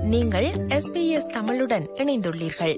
நீங்கள் எஸ்பிஎஸ் தமிழுடன் இணைந்துள்ளீர்கள்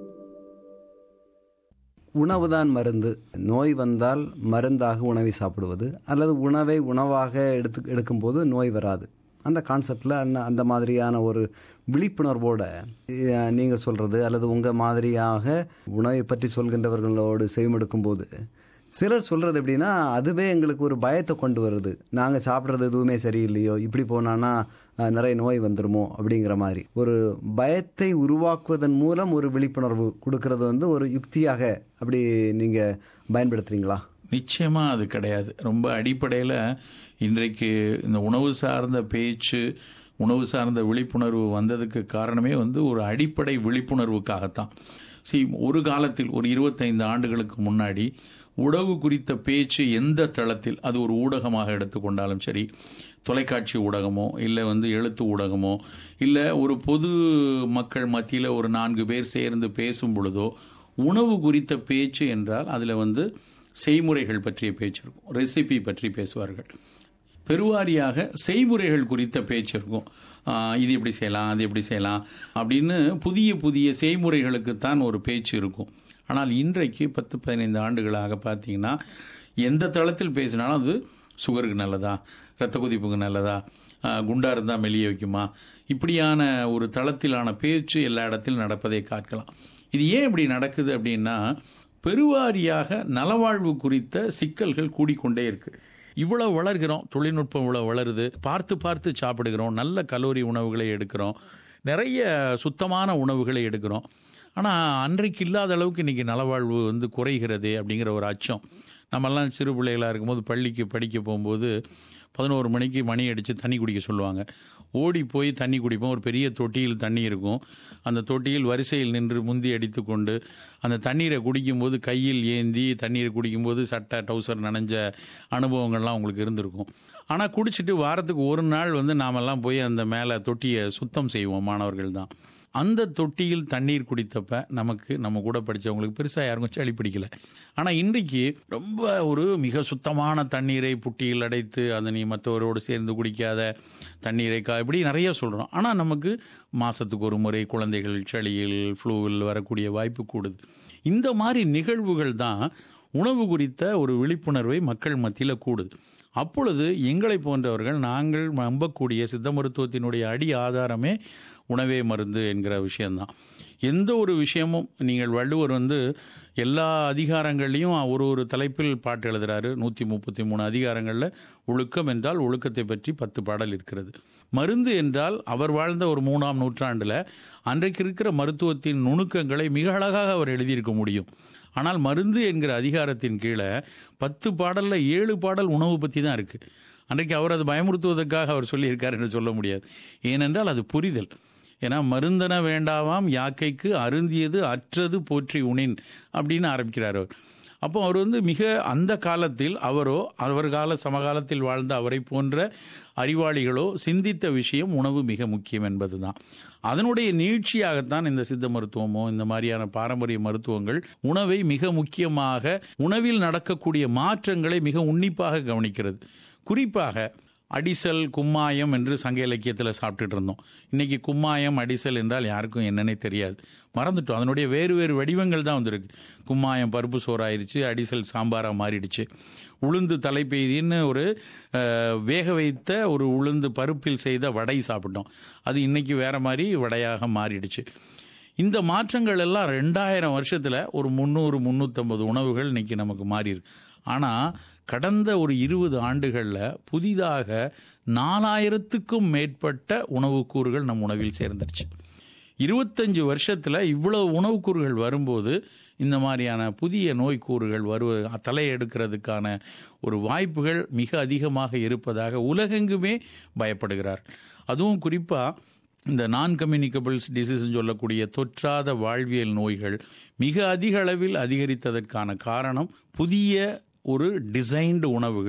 உணவுதான் மருந்து நோய் வந்தால் மருந்தாக உணவை சாப்பிடுவது அல்லது உணவை உணவாக எடுத்து எடுக்கும்போது நோய் வராது அந்த கான்செப்டில் அந்த அந்த மாதிரியான ஒரு விழிப்புணர்வோட அஹ், நீங்க சொல்றது அல்லது உங்க மாதிரியாக உணவை பற்றி சொல்கின்றவர்களோடு செய்மெடுக்கும் போது சிலர் சொல்றது எப்படின்னா அதுவே எங்களுக்கு ஒரு பயத்தை கொண்டு வருது நாங்க சாப்பிட்றது எதுவுமே சரியில்லையோ இப்படி போனான்னா அஹ், நிறைய நோய் வந்துருமோ அப்படிங்கிற மாதிரி ஒரு பயத்தை உருவாக்குவதன் மூலம் ஒரு விழிப்புணர்வு கொடுக்கறது வந்து ஒரு யுக்தியாக அப்படி நீங்க பயன்படுத்துறீங்களா நிச்சயமா அது கிடையாது ரொம்ப அடிப்படையில் இன்றைக்கு இந்த உணவு சார்ந்த பேச்சு உணவு சார்ந்த விழிப்புணர்வு வந்ததுக்கு காரணமே வந்து ஒரு அடிப்படை விழிப்புணர்வுக்காகத்தான் சரி ஒரு காலத்தில் ஒரு இருபத்தைந்து ஆண்டுகளுக்கு முன்னாடி உணவு குறித்த பேச்சு எந்த தளத்தில் அது ஒரு ஊடகமாக எடுத்துக்கொண்டாலும் சரி தொலைக்காட்சி ஊடகமோ இல்லை வந்து எழுத்து ஊடகமோ இல்லை ஒரு பொது மக்கள் மத்தியில் ஒரு நான்கு பேர் சேர்ந்து பேசும் பொழுதோ உணவு குறித்த பேச்சு என்றால் அதில் வந்து செய்முறைகள் பற்றிய பேச்சு இருக்கும் ரெசிபி பற்றி பேசுவார்கள் பெருவாரியாக செய்முறைகள் குறித்த பேச்சு இருக்கும் ஆஹ் இது எப்படி செய்யலாம் அது எப்படி செய்யலாம் அப்படின்னு புதிய புதிய செய்முறைகளுக்குத்தான் ஒரு பேச்சு இருக்கும் ஆனால் இன்றைக்கு பத்து பதினைந்து ஆண்டுகளாக பார்த்தீங்கன்னா எந்த தளத்தில் பேசினாலும் அது சுகருக்கு நல்லதா இரத்த கொதிப்புக்கு நல்லதா ஆஹ் குண்டா இருந்தால் மெலிய வைக்குமா இப்படியான ஒரு தளத்திலான பேச்சு எல்லா இடத்திலும் நடப்பதை பார்க்கலாம் இது ஏன் இப்படி நடக்குது அப்படின்னா பெருவாரியாக நலவாழ்வு குறித்த சிக்கல்கள் கூடிக்கொண்டே இருக்கு இவ்வளவு வளர்கிறோம் தொழில்நுட்பம் இவ்வளவு வளருது பார்த்து பார்த்து சாப்பிடுகிறோம் நல்ல கலோரி உணவுகளை எடுக்கிறோம் நிறைய சுத்தமான உணவுகளை எடுக்கிறோம் ஆனால் அன்றைக்கு இல்லாத அளவுக்கு இன்னைக்கு நலவாழ்வு வந்து குறைகிறது அப்படிங்கிற ஒரு அச்சம் நம்மெல்லாம் சிறு பிள்ளைகளாக இருக்கும்போது பள்ளிக்கு படிக்க போகும்போது பதினோரு மணிக்கு மணி அடித்து தண்ணி குடிக்க சொல்லுவாங்க ஓடி போய் தண்ணி குடிப்போம் ஒரு பெரிய தொட்டியில் தண்ணி இருக்கும் அந்த தொட்டியில் வரிசையில் நின்று முந்தி அடித்து கொண்டு அந்த தண்ணீரை குடிக்கும்போது கையில் ஏந்தி தண்ணீரை குடிக்கும்போது சட்டை டவுசர் நனைஞ்ச அனுபவங்கள்லாம் உங்களுக்கு இருந்திருக்கும் ஆனால் குடிச்சிட்டு வாரத்துக்கு ஒரு நாள் வந்து நாமெல்லாம் போய் அந்த மேலே தொட்டியை சுத்தம் செய்வோம் மாணவர்கள் தான் அந்த தொட்டியில் தண்ணீர் குடித்தப்ப நமக்கு நம்ம கூட படித்தவங்களுக்கு பெருசாக யாருக்கும் சளி பிடிக்கல ஆனால் இன்றைக்கு ரொம்ப ஒரு மிக சுத்தமான தண்ணீரை புட்டியில் அடைத்து அதை நீ மற்றவரோடு சேர்ந்து குடிக்காத தண்ணீரை கா இப்படி நிறைய சொல்கிறோம் ஆனால் நமக்கு மாதத்துக்கு ஒரு முறை குழந்தைகள் சளியில் ஃப்ளூவில் வரக்கூடிய வாய்ப்பு கூடுது இந்த மாதிரி நிகழ்வுகள் தான் உணவு குறித்த ஒரு விழிப்புணர்வை மக்கள் மத்தியில் கூடுது அப்பொழுது எங்களை போன்றவர்கள் நாங்கள் நம்பக்கூடிய சித்த மருத்துவத்தினுடைய அடி ஆதாரமே உணவே மருந்து என்கிற விஷயம்தான் எந்த ஒரு விஷயமும் நீங்கள் வள்ளுவர் வந்து எல்லா அதிகாரங்கள்லையும் ஒரு ஒரு தலைப்பில் பாட்டு எழுதுறாரு நூற்றி முப்பத்தி மூணு அதிகாரங்களில் ஒழுக்கம் என்றால் ஒழுக்கத்தை பற்றி பத்து பாடல் இருக்கிறது மருந்து என்றால் அவர் வாழ்ந்த ஒரு மூணாம் நூற்றாண்டில் அன்றைக்கு இருக்கிற மருத்துவத்தின் நுணுக்கங்களை மிக அழகாக அவர் எழுதியிருக்க முடியும் ஆனால் மருந்து என்கிற அதிகாரத்தின் கீழே பத்து பாடல்ல ஏழு பாடல் உணவு பற்றி தான் இருக்கு அன்றைக்கு அவர் அது பயமுறுத்துவதற்காக அவர் சொல்லியிருக்கார் என்று சொல்ல முடியாது ஏனென்றால் அது புரிதல் ஏன்னா மருந்தன வேண்டாவாம் யாக்கைக்கு அருந்தியது அற்றது போற்றி உணின் அப்படின்னு ஆரம்பிக்கிறார் அவர் அப்போ அவர் வந்து மிக அந்த காலத்தில் அவரோ அவர் கால சமகாலத்தில் வாழ்ந்த அவரை போன்ற அறிவாளிகளோ சிந்தித்த விஷயம் உணவு மிக முக்கியம் என்பதுதான் அதனுடைய நீட்சியாகத்தான் இந்த சித்த மருத்துவமோ இந்த மாதிரியான பாரம்பரிய மருத்துவங்கள் உணவை மிக முக்கியமாக உணவில் நடக்கக்கூடிய மாற்றங்களை மிக உன்னிப்பாக கவனிக்கிறது குறிப்பாக அடிசல் கும்மாயம் என்று சங்க இலக்கியத்தில் சாப்பிட்டுட்டு இருந்தோம் இன்னைக்கு கும்மாயம் அடிசல் என்றால் யாருக்கும் என்னன்னே தெரியாது மறந்துட்டோம் அதனுடைய வேறு வேறு வடிவங்கள் தான் வந்திருக்கு கும்மாயம் பருப்பு சோறாயிருச்சு அடிசல் சாம்பாராக மாறிடுச்சு உளுந்து தலைப்பெய்தின்னு ஒரு அஹ், வேக வைத்த ஒரு உளுந்து பருப்பில் செய்த வடை சாப்பிட்டோம் அது இன்னைக்கு வேற மாதிரி வடையாக மாறிடுச்சு இந்த மாற்றங்கள் எல்லாம் ரெண்டாயிரம் வருஷத்தில் ஒரு முந்நூறு முந்நூற்றம்பது உணவுகள் இன்னைக்கு நமக்கு மாறி இருக்கு ஆனால் கடந்த ஒரு இருபது ஆண்டுகளில் புதிதாக நாலாயிரத்துக்கும் மேற்பட்ட உணவுக்கூறுகள் நம் உணவில் சேர்ந்துருச்சு இருபத்தஞ்சு வருஷத்தில் இவ்வளவு உணவுக்கூறுகள் வரும்போது இந்த மாதிரியான புதிய நோய்க்கூறுகள் வருவ தலையெடுக்கிறதுக்கான ஒரு வாய்ப்புகள் மிக அதிகமாக இருப்பதாக உலகெங்குமே பயப்படுகிறார் அதுவும் குறிப்பாக இந்த நான் கம்யூனிகபிள்ஸ் டிசீஸ் சொல்லக்கூடிய தொற்றாத வாழ்வியல் நோய்கள் மிக அதிக அளவில் அதிகரித்ததற்கான காரணம் புதிய ஒரு டிசைன்டு உணவுகள்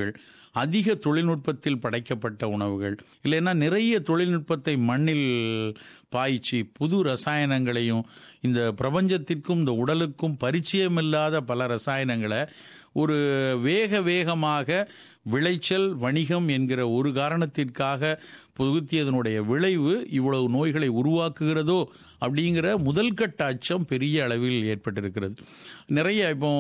அதிக தொழில்நுட்பத்தில் படைக்கப்பட்ட உணவுகள் இல்லைன்னா நிறைய தொழில்நுட்பத்தை மண்ணில் பாய்ச்சி புது ரசாயனங்களையும் இந்த பிரபஞ்சத்திற்கும் இந்த உடலுக்கும் பரிச்சயமில்லாத பல ரசாயனங்களை ஒரு வேக வேகமாக விளைச்சல் வணிகம் என்கிற ஒரு காரணத்திற்காக புகுத்தியதனுடைய விளைவு இவ்வளவு நோய்களை உருவாக்குகிறதோ அப்படிங்கிற முதல் கட்ட அச்சம் பெரிய அளவில் ஏற்பட்டிருக்கிறது நிறைய இப்போ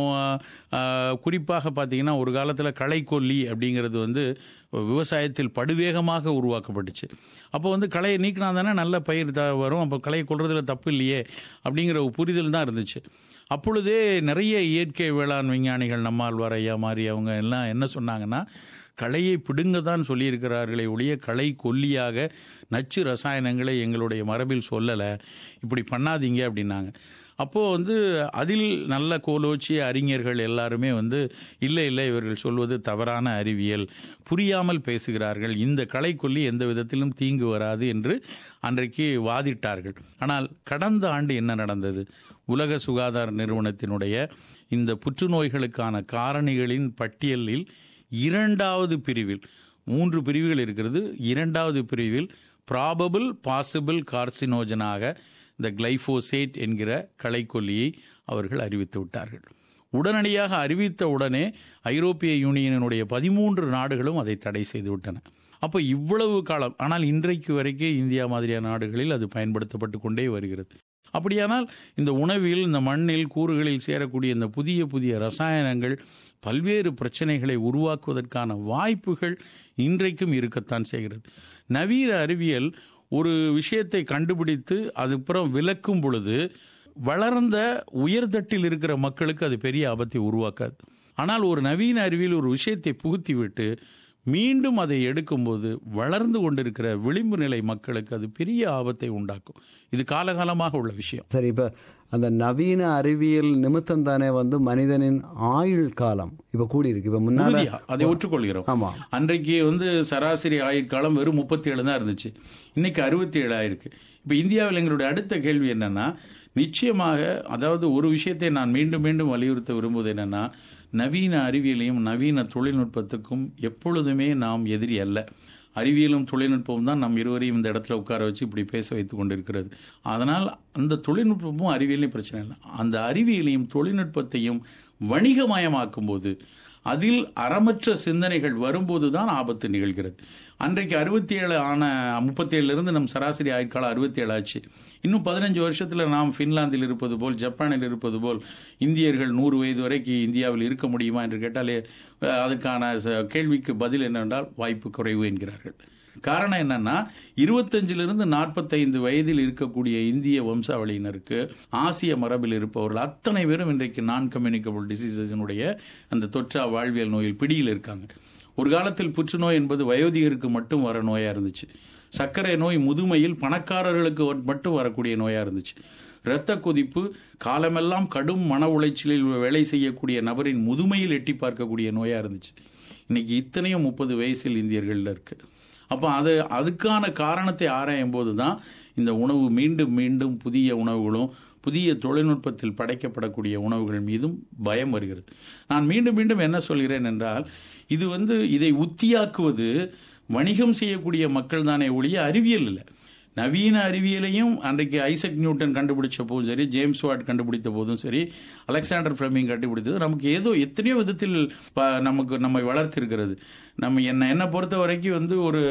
ஆஹ், குறிப்பாக பார்த்தீங்கன்னா ஒரு காலத்தில் களைக்கொல்லி அப்படிங்கிறது வந்து விவசாயத்தில் படுவேகமாக உருவாக்கப்பட்டுச்சு அப்போ வந்து களையை நீக்கினா தானே நல்ல பயிர் த வரும் அப்போ களையை கொள்றதுல தப்பு இல்லையே அப்படிங்கிற ஒரு புரிதல் தான் இருந்துச்சு அப்பொழுதே நிறைய இயற்கை வேளாண் விஞ்ஞானிகள் நம்மாழ்வார் ஐயா மாதிரி அவங்க எல்லாம் என்ன சொன்னாங்கன்னா களையை பிடுங்க தான் சொல்லியிருக்கிறார்களே ஒழிய களை கொல்லியாக நச்சு ரசாயனங்களை எங்களுடைய மரபில் சொல்லலை இப்படி பண்ணாதீங்க அப்படின்னாங்க அப்போது வந்து அதில் நல்ல கோலோச்சிய அறிஞர்கள் எல்லாருமே வந்து இல்லை இல்லை இவர்கள் சொல்வது தவறான அறிவியல் புரியாமல் பேசுகிறார்கள் இந்த களை கொல்லி எந்த விதத்திலும் தீங்கு வராது என்று அன்றைக்கு வாதிட்டார்கள் ஆனால் கடந்த ஆண்டு என்ன நடந்தது உலக சுகாதார நிறுவனத்தினுடைய இந்த புற்றுநோய்களுக்கான காரணிகளின் பட்டியலில் இரண்டாவது பிரிவில் மூன்று பிரிவுகள் இருக்கிறது இரண்டாவது பிரிவில் ப்ராபபிள் பாசிபிள் கார்சினோஜனாக இந்த கிளைஃபோசேட் என்கிற களைக்கொல்லியை அவர்கள் அறிவித்து விட்டார்கள் உடனடியாக அறிவித்த உடனே ஐரோப்பிய யூனியனுடைய பதிமூன்று நாடுகளும் அதை தடை செய்து விட்டன அப்போ இவ்வளவு காலம் ஆனால் இன்றைக்கு வரைக்கும் இந்தியா மாதிரியான நாடுகளில் அது பயன்படுத்தப்பட்டு கொண்டே வருகிறது அப்படியானால் இந்த உணவில் இந்த மண்ணில் கூறுகளில் சேரக்கூடிய இந்த புதிய புதிய ரசாயனங்கள் பல்வேறு பிரச்சனைகளை உருவாக்குவதற்கான வாய்ப்புகள் இன்றைக்கும் இருக்கத்தான் செய்கிறது நவீன அறிவியல் ஒரு விஷயத்தை கண்டுபிடித்து அதுக்கப்புறம் விளக்கும் பொழுது வளர்ந்த உயர்தட்டில் இருக்கிற மக்களுக்கு அது பெரிய ஆபத்தை உருவாக்காது ஆனால் ஒரு நவீன அறிவியல் ஒரு விஷயத்தை புகுத்திவிட்டு மீண்டும் அதை எடுக்கும்போது வளர்ந்து கொண்டிருக்கிற விளிம்பு நிலை மக்களுக்கு அது பெரிய ஆபத்தை உண்டாக்கும் இது காலகாலமாக உள்ள விஷயம் சரி இப்போ அந்த நவீன அறிவியல் நிமித்தம் தானே வந்து மனிதனின் ஆயுள் காலம் இப்போ கூடியிருக்கு இப்போ முன்னாடி உறுதியா அதை ஒற்றுக்கொள்கிறோம் ஆமா. அன்றைக்கு வந்து சராசரி ஆயுட்காலம் வெறும் முப்பத்தி ஏழு தான் இருந்துச்சு இன்னைக்கு அறுபத்தி ஏழு ஆயிருக்கு இப்போ இந்தியாவில் எங்களுடைய அடுத்த கேள்வி என்னன்னா நிச்சயமாக அதாவது ஒரு விஷயத்தை நான் மீண்டும் மீண்டும் வலியுறுத்த விரும்புவது என்னன்னா நவீன அறிவியலையும் நவீன தொழில்நுட்பத்துக்கும் எப்பொழுதுமே நாம் எதிரி அல்ல அறிவியலும் தொழில்நுட்பமும் தான் நம் இருவரையும் இந்த இடத்துல உட்கார வச்சு இப்படி பேச வைத்து கொண்டிருக்கிறது அதனால் அந்த தொழில்நுட்பமும் அறிவியலையும் பிரச்சனை இல்லை அந்த அறிவியலையும் தொழில்நுட்பத்தையும் வணிகமயமாக்கும் போது அதில் அறமற்ற சிந்தனைகள் வரும்போது தான் ஆபத்து நிகழ்கிறது அன்றைக்கு அறுபத்தி ஏழு ஆன முப்பத்தி ஏழுலேருந்து நம் சராசரி ஆயுட்காலம் அறுபத்தி ஏழு ஆச்சு இன்னும் பதினஞ்சு வருஷத்தில் நாம் ஃபின்லாந்தில் இருப்பது போல் ஜப்பானில் இருப்பது போல் இந்தியர்கள் நூறு வயது வரைக்கும் இந்தியாவில் இருக்க முடியுமா என்று கேட்டாலே அஹ், அதற்கான ச- கேள்விக்கு பதில் என்னவென்றால் வாய்ப்பு குறைவு என்கிறார்கள் காரணம் என்னன்னா இருபத்தஞ்சிலிருந்து நாற்பத்தைந்து வயதில் இருக்கக்கூடிய இந்திய வம்சாவளியினருக்கு ஆசிய மரபில் இருப்பவர்கள் அத்தனை பேரும் இன்றைக்கு நான் கம்யூனிகபிள் டிசீசஸினுடைய அந்த தொற்றா வாழ்வியல் நோயில் பிடியில் இருக்காங்க ஒரு காலத்தில் புற்றுநோய் என்பது வயோதிகருக்கு மட்டும் வர நோயா இருந்துச்சு சர்க்கரை நோய் முதுமையில் பணக்காரர்களுக்கு மட்டும் வரக்கூடிய நோயா இருந்துச்சு இரத்த கொதிப்பு காலமெல்லாம் கடும் மன உளைச்சலில் வேலை செய்யக்கூடிய நபரின் முதுமையில் எட்டி பார்க்கக்கூடிய நோயா இருந்துச்சு இன்னைக்கு இத்தனையும் முப்பது வயசில் இந்தியர்கள்ல இருக்கு அப்போ அது அதுக்கான காரணத்தை ஆராயும் போது தான் இந்த உணவு மீண்டும் மீண்டும் புதிய உணவுகளும் புதிய தொழில்நுட்பத்தில் படைக்கப்படக்கூடிய உணவுகள் மீதும் பயம் வருகிறது நான் மீண்டும் மீண்டும் என்ன சொல்கிறேன் என்றால் இது வந்து இதை உத்தியாக்குவது வணிகம் செய்யக்கூடிய மக்கள் தானே ஒழிய அறிவியல் இல்லை நவீன அறிவியலையும் அன்றைக்கு ஐசக் நியூட்டன் கண்டுபிடிச்ச போதும் சரி ஜேம்ஸ் வாட் கண்டுபிடித்த போதும் சரி அலெக்சாண்டர் ஃபிளமிங் கண்டுபிடித்தது நமக்கு ஏதோ எத்தனையோ விதத்தில் ப- நமக்கு நம்மை வளர்த்திருக்கிறது நம்ம என்ன என்னை பொறுத்த வரைக்கும் வந்து ஒரு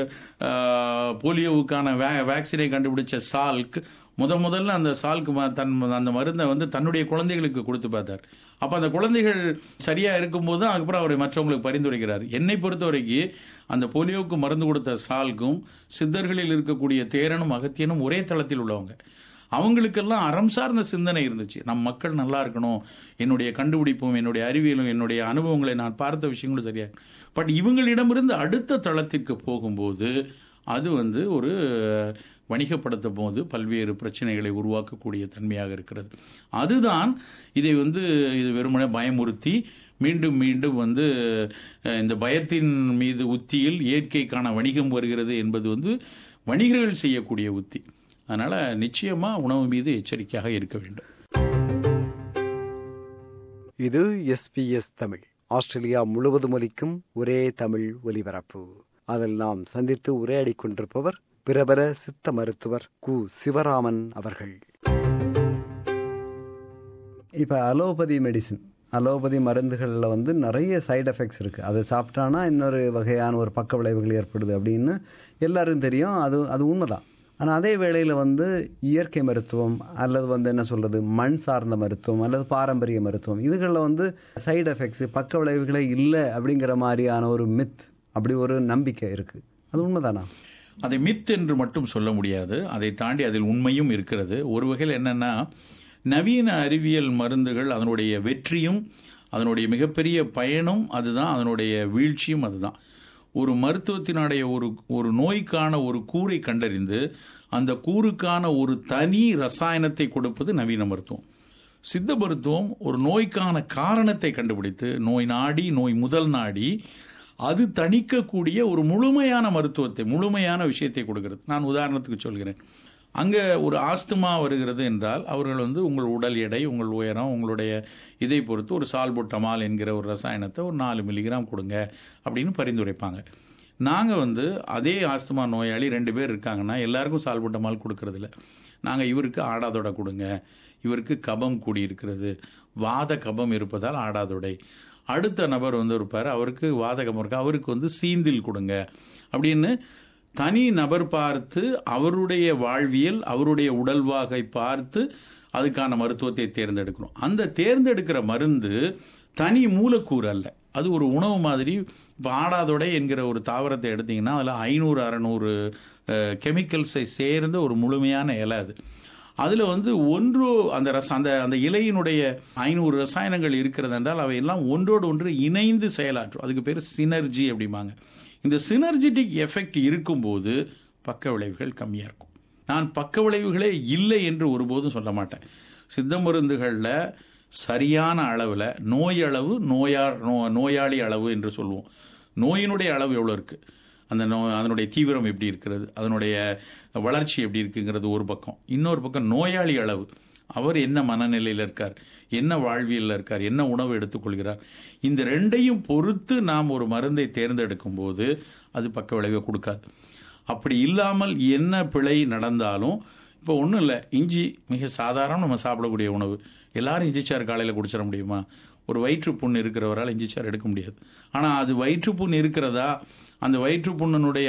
ஆஹ், போலியோவுக்கான வே வேக்சினை கண்டுபிடிச்ச சால்க் முத முதல்ல அந்த சால்க்கு ம- தன் அந்த மருந்தை வந்து தன்னுடைய குழந்தைகளுக்கு கொடுத்து பார்த்தார் அப்போ அந்த குழந்தைகள் சரியா இருக்கும்போது தான் அதுக்கப்புறம் அவரை மற்றவங்களுக்கு பரிந்துரைக்கிறார் என்னை பொறுத்த வரைக்கும் அந்த போலியோவுக்கு மருந்து கொடுத்த சால்க்கும் சித்தர்களில் இருக்கக்கூடிய தேரனும் அகத்தியனும் ஒரே தளத்தில் உள்ளவங்க அவங்களுக்கெல்லாம் அறம் சார்ந்த சிந்தனை இருந்துச்சு நம் மக்கள் நல்லா இருக்கணும் என்னுடைய கண்டுபிடிப்பும் என்னுடைய அறிவியலும் என்னுடைய அனுபவங்களை நான் பார்த்த விஷயங்களும் சரியா பட் இவங்களிடமிருந்து அடுத்த தளத்திற்கு போகும்போது அது வந்து ஒரு வணிகப்படுத்தும் போது பல்வேறு பிரச்சனைகளை உருவாக்கக்கூடிய தன்மையாக இருக்கிறது அதுதான் இதை வந்து இது வெறுமனே பயமுறுத்தி மீண்டும் மீண்டும் வந்து அஹ், இந்த பயத்தின் மீது உத்தியில் இயற்கைக்கான வணிகம் வருகிறது என்பது வந்து வணிகர்கள் செய்யக்கூடிய உத்தி அதனால நிச்சயமா உணவு மீது எச்சரிக்கையாக இருக்க வேண்டும் இது எஸ்பிஎஸ் தமிழ் ஆஸ்திரேலியா முழுவதும் ஒலிக்கும் ஒரே தமிழ் ஒலிபரப்பு அதில் நாம் சந்தித்து உரையாடிக் கொண்டிருப்பவர் பிரபல சித்த மருத்துவர் கு சிவராமன் அவர்கள் இப்போ அலோபதி மெடிசின் அலோபதி மருந்துகளில் வந்து நிறைய சைடு எஃபெக்ட்ஸ் இருக்குது அதை சாப்பிட்டானா இன்னொரு வகையான ஒரு பக்க விளைவுகள் ஏற்படுது அப்படின்னு எல்லாருக்கும் தெரியும் அது அது உண்மைதான் ஆனால் அதே வேளையில் வந்து இயற்கை மருத்துவம் அல்லது வந்து என்ன சொல்கிறது மண் சார்ந்த மருத்துவம் அல்லது பாரம்பரிய மருத்துவம் இதுகளில் வந்து சைடு எஃபெக்ட்ஸு பக்க விளைவுகளே இல்லை அப்படிங்கிற மாதிரியான ஒரு மித் அப்படி ஒரு நம்பிக்கை இருக்குது அது உண்மைதானா அதை மித் என்று மட்டும் சொல்ல முடியாது அதை தாண்டி அதில் உண்மையும் இருக்கிறது ஒரு வகையில் என்னன்னா நவீன அறிவியல் மருந்துகள் அதனுடைய வெற்றியும் அதனுடைய மிகப்பெரிய பயனும் அதுதான் அதனுடைய வீழ்ச்சியும் அதுதான் ஒரு மருத்துவத்தினுடைய ஒரு ஒரு நோய்க்கான ஒரு கூரை கண்டறிந்து அந்த கூறுக்கான ஒரு தனி ரசாயனத்தை கொடுப்பது நவீன மருத்துவம் சித்த மருத்துவம் ஒரு நோய்க்கான காரணத்தை கண்டுபிடித்து நோய் நாடி நோய் முதல் நாடி அது தணிக்கக்கூடிய ஒரு முழுமையான மருத்துவத்தை முழுமையான விஷயத்தை கொடுக்கிறது நான் உதாரணத்துக்கு சொல்கிறேன் அங்கே ஒரு ஆஸ்துமா வருகிறது என்றால் அவர்கள் வந்து உங்கள் உடல் எடை உங்கள் உயரம் உங்களுடைய இதை பொறுத்து ஒரு சால்புட்டமால் என்கிற ஒரு ரசாயனத்தை ஒரு நாலு மில்லிகிராம் கொடுங்க அப்படின்னு பரிந்துரைப்பாங்க நாங்கள் வந்து அதே ஆஸ்துமா நோயாளி ரெண்டு பேர் இருக்காங்கன்னா எல்லாருக்கும் சால்புட்டமால் கொடுக்கறதில்ல நாங்கள் இவருக்கு ஆடாதொடை கொடுங்க இவருக்கு கபம் கூடி இருக்கிறது வாத கபம் இருப்பதால் ஆடாதொடை அடுத்த நபர் வந்து இருப்பார் அவருக்கு வாத கபம் இருக்கு அவருக்கு வந்து சீந்தில் கொடுங்க அப்படின்னு தனி நபர் பார்த்து அவருடைய வாழ்வியல் அவருடைய உடல்வாகை பார்த்து அதுக்கான மருத்துவத்தை தேர்ந்தெடுக்கணும் அந்த தேர்ந்தெடுக்கிற மருந்து தனி மூலக்கூறு அல்ல அது ஒரு உணவு மாதிரி இப்போ ஆடாதொடை என்கிற ஒரு தாவரத்தை எடுத்தீங்கன்னா அதில் ஐநூறு அறநூறு கெமிக்கல்ஸை சேர்ந்த ஒரு முழுமையான இலை அது அதில் வந்து ஒன்று அந்த ரச அந்த அந்த இலையினுடைய ஐநூறு ரசாயனங்கள் இருக்கிறது என்றால் அவையெல்லாம் ஒன்றோடு ஒன்று இணைந்து செயலாற்றும் அதுக்கு பேர் சினர்ஜி அப்படிம்பாங்க இந்த சினர்ஜிட்டிக் எஃபெக்ட் இருக்கும்போது பக்க விளைவுகள் கம்மியாக இருக்கும் நான் பக்க விளைவுகளே இல்லை என்று ஒருபோதும் சொல்ல மாட்டேன் சித்த மருந்துகளில் சரியான அளவில் நோய் அளவு நோயார் நோ நோயாளி அளவு என்று சொல்லுவோம் நோயினுடைய அளவு எவ்வளோ இருக்குது அந்த நோ அதனுடைய தீவிரம் எப்படி இருக்கிறது அதனுடைய வளர்ச்சி எப்படி இருக்குங்கிறது ஒரு பக்கம் இன்னொரு பக்கம் நோயாளி அளவு அவர் என்ன மனநிலையில் இருக்கார் என்ன வாழ்வியலில் இருக்கார் என்ன உணவு எடுத்துக்கொள்கிறார் இந்த ரெண்டையும் பொறுத்து நாம் ஒரு மருந்தை தேர்ந்தெடுக்கும் போது அது பக்க விளைவை கொடுக்காது அப்படி இல்லாமல் என்ன பிழை நடந்தாலும் இப்போ ஒன்றும் இல்லை இஞ்சி மிக சாதாரண நம்ம சாப்பிடக்கூடிய உணவு எல்லாரும் இஞ்சிச்சாறு காலையில் குடிச்சிட முடியுமா ஒரு வயிற்றுப்புண் இருக்கிறவரால் இஞ்சிச்சாறு எடுக்க முடியாது ஆனால் அது வயிற்றுப்புண் இருக்கிறதா அந்த வயிற்றுப்புண்ணினுடைய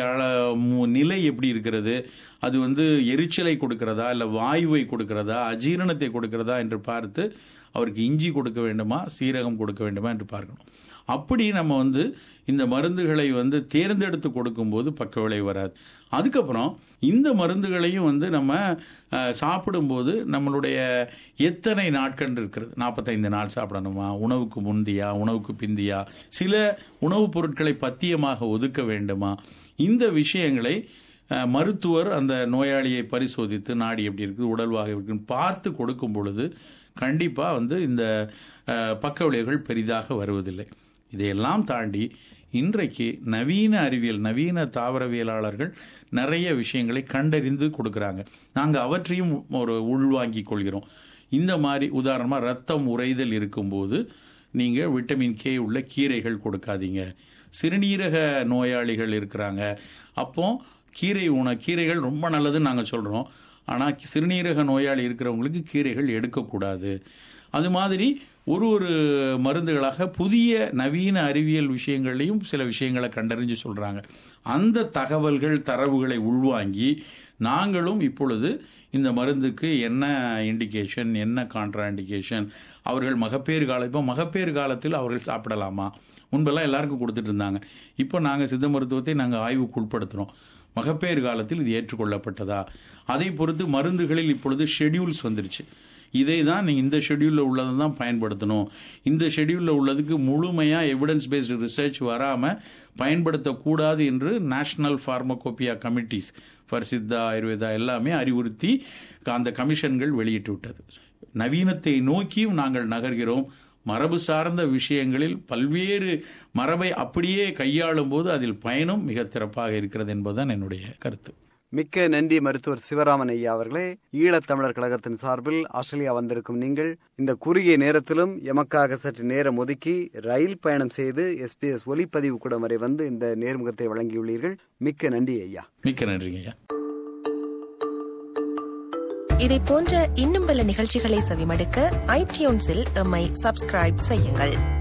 நிலை எப்படி இருக்கிறது அது வந்து எரிச்சலை கொடுக்கிறதா இல்லை வாயுவை கொடுக்கிறதா அஜீரணத்தை கொடுக்கிறதா என்று பார்த்து அவருக்கு இஞ்சி கொடுக்க வேண்டுமா சீரகம் கொடுக்க வேண்டுமா என்று பார்க்கணும் அப்படி நம்ம வந்து இந்த மருந்துகளை வந்து தேர்ந்தெடுத்து கொடுக்கும்போது பக்க விளைவு வராது அதுக்கப்புறம் இந்த மருந்துகளையும் வந்து நம்ம சாப்பிடும்போது நம்மளுடைய எத்தனை நாட்கள் இருக்கிறது நாற்பத்தைந்து நாள் சாப்பிடணுமா உணவுக்கு முந்தியா உணவுக்கு பிந்தியா சில உணவுப் பொருட்களை பத்தியமாக ஒதுக்க வேண்டுமா இந்த விஷயங்களை மருத்துவர் அந்த நோயாளியை பரிசோதித்து நாடி எப்படி இருக்குது உடல்வாக இருக்குன்னு பார்த்து கொடுக்கும் பொழுது கண்டிப்பாக வந்து இந்த பக்க விளைவுகள் பெரிதாக வருவதில்லை இதையெல்லாம் தாண்டி இன்றைக்கு நவீன அறிவியல் நவீன தாவரவியலாளர்கள் நிறைய விஷயங்களை கண்டறிந்து கொடுக்குறாங்க நாங்கள் அவற்றையும் ஒரு உள்வாங்கி கொள்கிறோம் இந்த மாதிரி உதாரணமாக ரத்தம் உறைதல் இருக்கும்போது நீங்கள் விட்டமின் கே உள்ள கீரைகள் கொடுக்காதீங்க சிறுநீரக நோயாளிகள் இருக்கிறாங்க அப்போ கீரை உண கீரைகள் ரொம்ப நல்லதுன்னு நாங்கள் சொல்கிறோம் ஆனால் சிறுநீரக நோயாளி இருக்கிறவங்களுக்கு கீரைகள் எடுக்கக்கூடாது அது மாதிரி ஒரு ஒரு மருந்துகளாக புதிய நவீன அறிவியல் விஷயங்களையும் சில விஷயங்களை கண்டறிஞ்சு சொல்கிறாங்க அந்த தகவல்கள் தரவுகளை உள்வாங்கி நாங்களும் இப்பொழுது இந்த மருந்துக்கு என்ன இண்டிகேஷன் என்ன கான்ட்ரா இண்டிகேஷன் அவர்கள் மகப்பேறு காலம் இப்போ மகப்பேறு காலத்தில் அவர்கள் சாப்பிடலாமா முன்பெல்லாம் எல்லாருக்கும் கொடுத்துட்டு இருந்தாங்க இப்போ நாங்கள் சித்த மருத்துவத்தை நாங்கள் ஆய்வுக்கு உட்படுத்துகிறோம் மகப்பேறு காலத்தில் இது ஏற்றுக்கொள்ளப்பட்டதா அதை பொறுத்து மருந்துகளில் இப்பொழுது ஷெடியூல்ஸ் வந்துருச்சு இதை தான் நீங்கள் இந்த ஷெடியூலில் உள்ளதை தான் பயன்படுத்தணும் இந்த ஷெடியூலில் உள்ளதுக்கு முழுமையாக எவிடன்ஸ் பேஸ்டு ரிசர்ச் வராமல் பயன்படுத்தக்கூடாது என்று national pharmacopoeia committees for Siddha Ayurveda எல்லாமே அறிவுறுத்தி அந்த கமிஷன்கள் வெளியிட்டு விட்டது நவீனத்தை நோக்கியும் நாங்கள் நகர்கிறோம் மரபு சார்ந்த விஷயங்களில் பல்வேறு மரபை அப்படியே கையாளும் போது அதில் பயனும் மிக சிறப்பாக இருக்கிறது என்பதுதான் என்னுடைய கருத்து மிக்க நன்றி மருத்துவர் சிவராமன் ஐயா அவர்களே ஈழத்தமிழர் கழகத்தின் சார்பில் ஆஸ்திரேலியா வந்திருக்கும் நீங்கள் இந்த குறுகிய நேரத்திலும் எமக்காக சற்று நேரம் ஒதுக்கி ரயில் பயணம் செய்து எஸ்பிஎஸ் ஒலிப்பதிவு கூடம் வரை வந்து இந்த நேர்முகத்தை வழங்கியுள்ளீர்கள் மிக்க நன்றி ஐயா மிக்க நன்றிங்க ஐயா இதை போன்ற இன்னும் பல நிகழ்ச்சிகளை செவிமடுக்க ஐடியூன்ஸில் எம்மை சப்ஸ்கிரைப் செய்யுங்கள்